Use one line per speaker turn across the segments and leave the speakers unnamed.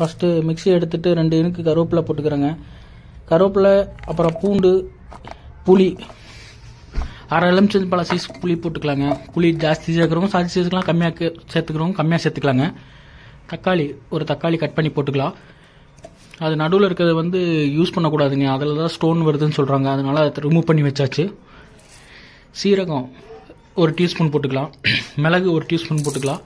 first mixie எடுத்துட்டு ரெண்டு இனுக்கு கருவேப்பிலை போட்டுக்கிறேங்க கருவேப்பிலை அப்புறம் பூண்டு புளி அரை எலுமிச்சம் பழ சைஸ் புளி போட்டுக்கலாங்க புளி ஜாஸ்தி சேர்க்குறவங்க சாதி சேர்த்துக்கலாம் கம்மியாக சேர்த்துக்கிறவங்க கம்மியாக சேர்த்துக்கலாங்க தக்காளி ஒரு தக்காளி கட் பண்ணி போட்டுக்கலாம் அது நடுவில் இருக்கிறது வந்து யூஸ் பண்ணக்கூடாதுங்க அதில் தான் ஸ்டோன் வருதுன்னு சொல்கிறாங்க அதனால அதை ரிமூவ் பண்ணி வச்சாச்சு சீரகம் ஒரு டீஸ்பூன் போட்டுக்கலாம் மிளகு ஒரு டீஸ்பூன் போட்டுக்கலாம்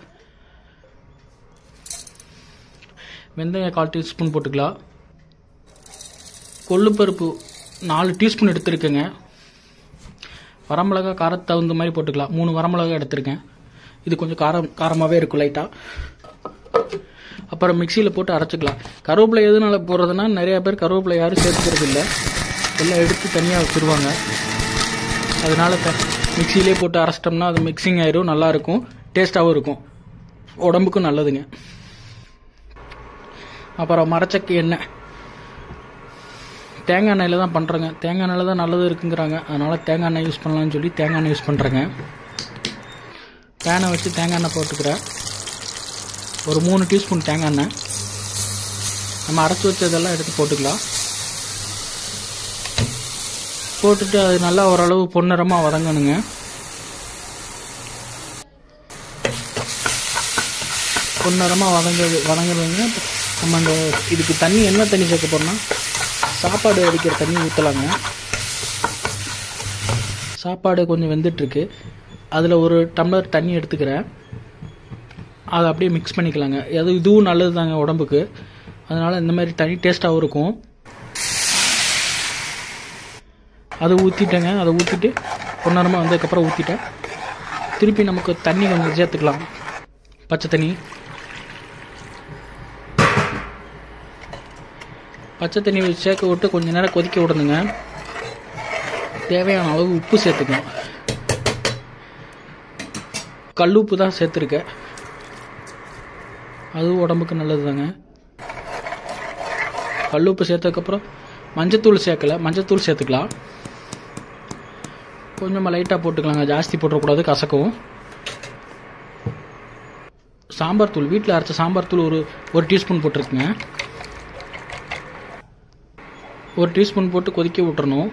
வெந்தயம் கால் டீஸ்பூன் போட்டுக்கலாம் கொள்ளுப்பருப்பு நாலு டீஸ்பூன் எடுத்திருக்கேங்க வரமிளகா காரத்து தகுந்த மாதிரி போட்டுக்கலாம் மூணு வரமிளகா எடுத்திருக்கேன் இது கொஞ்சம் காரம் காரமாகவே இருக்கும் லைட்டாக அப்புறம் மிக்சியில் போட்டு அரைச்சிக்கலாம் கருவேப்பிலை எதனால போடுறதுன்னா நிறைய பேர் கருவேப்பிலை யாரும் சேர்த்துக்கிறது இல்லை எல்லாம் எடுத்து தனியாக வச்சுருவாங்க அதனால த மிக்சியிலே போட்டு அரைச்சிட்டோம்னா அது மிக்சிங் ஆயிரும் நல்லா இருக்கும் டேஸ்ட்டாகவும் இருக்கும் உடம்புக்கும் நல்லதுங்க அப்புறம் மரச்சக்கு எண்ணெய் தேங்காய் எண்ணெயில் தான் பண்ணுறேங்க தேங்காய் எண்ணெயில் தான் நல்லது இருக்குங்கிறாங்க அதனால் தேங்காய் எண்ணெய் யூஸ் பண்ணலாம்னு சொல்லி தேங்காய் எண்ணெய் யூஸ் பண்ணுறேங்க பேனை வச்சு தேங்காய் எண்ணெய் போட்டுக்கிறேன் ஒரு மூணு டீஸ்பூன் தேங்காய் எண்ணெய் நம்ம அரைச்சி வச்சதெல்லாம் எடுத்து போட்டுக்கலாம் போட்டுட்டு அது நல்லா ஓரளவு பொன்னிறமாக வதங்கணுங்க பொன்னிறமாக வதங்க வதங்குறதுங்க நம்ம அந்த இதுக்கு தண்ணி என்ன தண்ணி சேர்க்க போறோம்னா சாப்பாடு அடிக்கிற தண்ணி ஊற்றலாங்க சாப்பாடு கொஞ்சம் வெந்துட்டுருக்கு அதில் ஒரு டம்ளர் தண்ணி எடுத்துக்கிறேன் அதை அப்படியே மிக்ஸ் பண்ணிக்கலாங்க அது இதுவும் நல்லது தாங்க உடம்புக்கு அதனால் இந்த மாதிரி தனி டேஸ்ட்டாகவும் இருக்கும் அதை ஊற்றிட்டேங்க அதை ஊற்றிட்டு பொன்னரமாக வந்ததுக்கப்புறம் ஊற்றிட்டேன் திருப்பி நமக்கு தண்ணி கொஞ்சம் சேர்த்துக்கலாம் பச்சை தண்ணி பச்சை தண்ணி சேர்க்க விட்டு கொஞ்ச நேரம் கொதிக்க விடணுங்க தேவையான அளவு உப்பு சேர்த்துக்கணும் கல் உப்பு தான் சேர்த்துருக்கேன் அதுவும் உடம்புக்கு நல்லது தாங்க கல் உப்பு சேர்த்ததுக்கப்புறம் மஞ்சத்தூள் சேர்க்கல மஞ்சத்தூள் சேர்த்துக்கலாம் கொஞ்சமாக லைட்டாக போட்டுக்கலாங்க ஜாஸ்தி போட்டுறக்கூடாது கசக்கவும் சாம்பார் தூள் வீட்டில் அரைச்ச சாம்பார் தூள் ஒரு ஒரு டீஸ்பூன் போட்டிருக்குங்க ஒரு டீஸ்பூன் போட்டு கொதிக்க விட்டுறணும்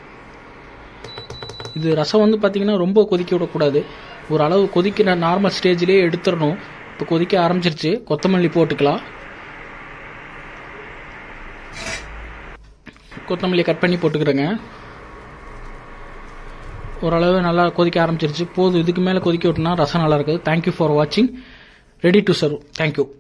இது ரசம் வந்து பார்த்திங்கன்னா ரொம்ப கொதிக்க விடக்கூடாது ஒரு அளவு கொதிக்கிற நார்மல் ஸ்டேஜ்லேயே எடுத்துடணும் இப்போ கொதிக்க ஆரம்பிச்சிருச்சு கொத்தமல்லி போட்டுக்கலாம் கொத்தமல்லி கட் பண்ணி போட்டுக்கிறேங்க ஓரளவு நல்லா கொதிக்க ஆரம்பிச்சிருச்சு போதும் இதுக்கு மேலே கொதிக்க விட்டுனா ரசம் நல்லா இருக்குது தேங்க்யூ ஃபார் வாட்சிங் ரெடி டு சர்வ் தேங்க்யூ